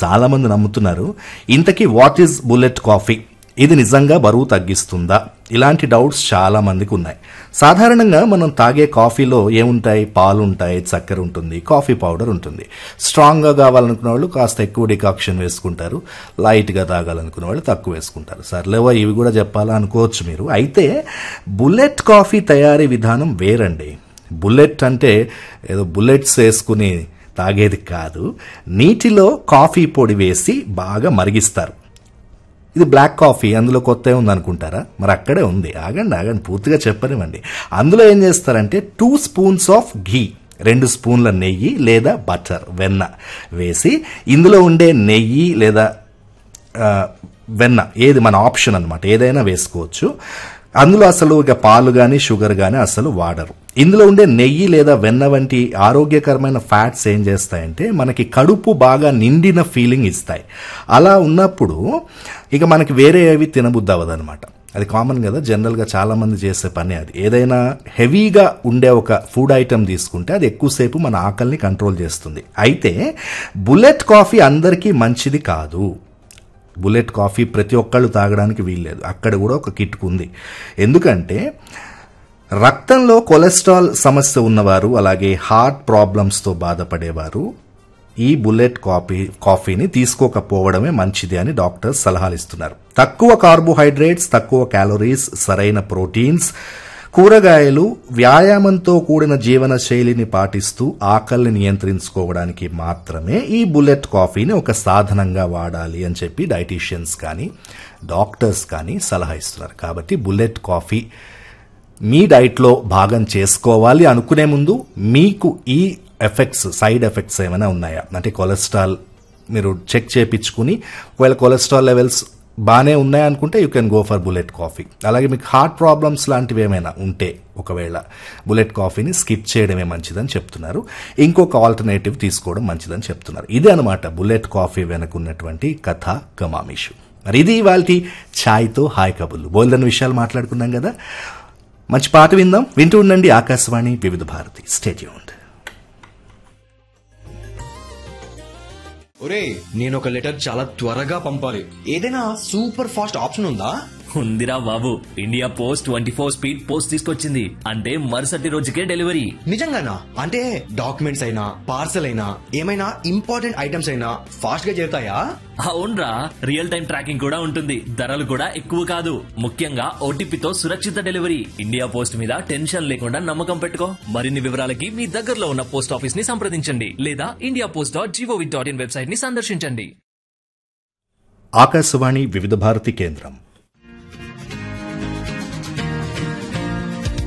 చాలా మంది నమ్ముతున్నారు ఇంతకీ వాట్ ఈజ్ బుల్లెట్ కాఫీ ఇది నిజంగా బరువు తగ్గిస్తుందా ఇలాంటి డౌట్స్ చాలా మందికి ఉన్నాయి సాధారణంగా మనం తాగే కాఫీలో ఏముంటాయి పాలు ఉంటాయి చక్కెర ఉంటుంది కాఫీ పౌడర్ ఉంటుంది స్ట్రాంగ్గా కావాలనుకున్న వాళ్ళు కాస్త ఎక్కువ డికాక్షన్ వేసుకుంటారు లైట్గా తాగాలనుకున్న వాళ్ళు తక్కువ వేసుకుంటారు సర్లేవో ఇవి కూడా చెప్పాలా అనుకోవచ్చు మీరు అయితే బుల్లెట్ కాఫీ తయారీ విధానం వేరండి బుల్లెట్ అంటే ఏదో బుల్లెట్స్ వేసుకుని తాగేది కాదు నీటిలో కాఫీ పొడి వేసి బాగా మరిగిస్తారు ఇది బ్లాక్ కాఫీ అందులో కొత్త ఉంది అనుకుంటారా మరి అక్కడే ఉంది ఆగండి ఆగండి పూర్తిగా చెప్పనివ్వండి అందులో ఏం చేస్తారంటే టూ స్పూన్స్ ఆఫ్ ఘీ రెండు స్పూన్ల నెయ్యి లేదా బటర్ వెన్న వేసి ఇందులో ఉండే నెయ్యి లేదా ఆ, వెన్న ఏది మన ఆప్షన్ అన్నమాట ఏదైనా వేసుకోవచ్చు అందులో అసలు ఇక పాలు కానీ షుగర్ కానీ అసలు వాడరు ఇందులో ఉండే నెయ్యి లేదా వెన్న వంటి ఆరోగ్యకరమైన ఫ్యాట్స్ ఏం చేస్తాయంటే మనకి కడుపు బాగా నిండిన ఫీలింగ్ ఇస్తాయి అలా ఉన్నప్పుడు ఇక మనకి వేరే ఏవి తినబుద్ధి అవ్వదన్నమాట అది కామన్ కదా జనరల్గా చాలా మంది చేసే పని అది ఏదైనా హెవీగా ఉండే ఒక ఫుడ్ ఐటమ్ తీసుకుంటే అది ఎక్కువసేపు మన ఆకలిని కంట్రోల్ చేస్తుంది అయితే బుల్లెట్ కాఫీ అందరికీ మంచిది కాదు బుల్లెట్ కాఫీ ప్రతి ఒక్కళ్ళు తాగడానికి వీల్లేదు అక్కడ కూడా ఒక కిట్కు ఉంది ఎందుకంటే రక్తంలో కొలెస్ట్రాల్ సమస్య ఉన్నవారు అలాగే హార్ట్ ప్రాబ్లమ్స్తో బాధపడేవారు ఈ బుల్లెట్ కాఫీ కాఫీని తీసుకోకపోవడమే మంచిది అని డాక్టర్స్ సలహాలు ఇస్తున్నారు తక్కువ కార్బోహైడ్రేట్స్ తక్కువ క్యాలరీస్ సరైన ప్రోటీన్స్ కూరగాయలు వ్యాయామంతో కూడిన జీవన శైలిని పాటిస్తూ ఆకలిని నియంత్రించుకోవడానికి మాత్రమే ఈ బుల్లెట్ కాఫీని ఒక సాధనంగా వాడాలి అని చెప్పి డైటీషియన్స్ కానీ డాక్టర్స్ కానీ సలహా ఇస్తున్నారు కాబట్టి బుల్లెట్ కాఫీ మీ డైట్లో భాగం చేసుకోవాలి అనుకునే ముందు మీకు ఈ ఎఫెక్ట్స్ సైడ్ ఎఫెక్ట్స్ ఏమైనా ఉన్నాయా అంటే కొలెస్ట్రాల్ మీరు చెక్ చేయించుకుని ఒకవేళ కొలెస్ట్రాల్ లెవెల్స్ బాగానే ఉన్నాయనుకుంటే you can go for bullet coffee అలాగే మీకు హార్ట్ ప్రాబ్లమ్స్ లాంటివి ఏమైనా ఉంటే ఒకవేళ బుల్లెట్ కాఫీని స్కిప్ చేయడమే మంచిదని చెప్తున్నారు ఇంకొక ఆల్టర్నేటివ్ తీసుకోవడం మంచిదని చెప్తున్నారు ఇదే అనమాట బుల్లెట్ కాఫీ వెనకున్నటువంటి కథ కమామిషు మరి ఇది ఇవాళ ఛాయ్తో హాయ్ కబుర్లు బోల్డన్ విషయాలు మాట్లాడుకున్నాం కదా మంచి పాట విందాం వింటూ ఉండండి ఆకాశవాణి వివిధ భారతి స్టేట్యూన్ ఒరే నేను ఒక లెటర్ చాలా త్వరగా పంపాలి ఏదైనా సూపర్ ఫాస్ట్ ఆప్షన్ ఉందా ఉందిరా బాబు India post twenty four speed post తీసుకొచ్చింది అంటే మరుసటి రోజుకే డెలివరీ నిజంగానా అంటే డాక్యుమెంట్స్ అయినా పార్సల్ అయినా ఏమైనా ఇంపార్టెంట్ ఐటమ్స్ అయినా ఫాస్ట్ గా చేరుతాయా అవునరా రియల్ టైం ట్రాకింగ్ కూడా ఉంటుంది ధరలు కూడా ఎక్కువ కాదు ముఖ్యంగా ఓటీపీతో సురక్షిత డెలివరీ ఇండియా పోస్ట్ మీద టెన్షన్ లేకుండా నమ్మకం పెట్టుకో మరిన్ని వివరాలకి మీ దగ్గరలో ఉన్న పోస్ట్ ఆఫీస్ ని సంప్రదించండి లేదా India post dot G O V dot in website ని సందర్శించండి ఆకాశవాణి వివిధ భారతి కేంద్రం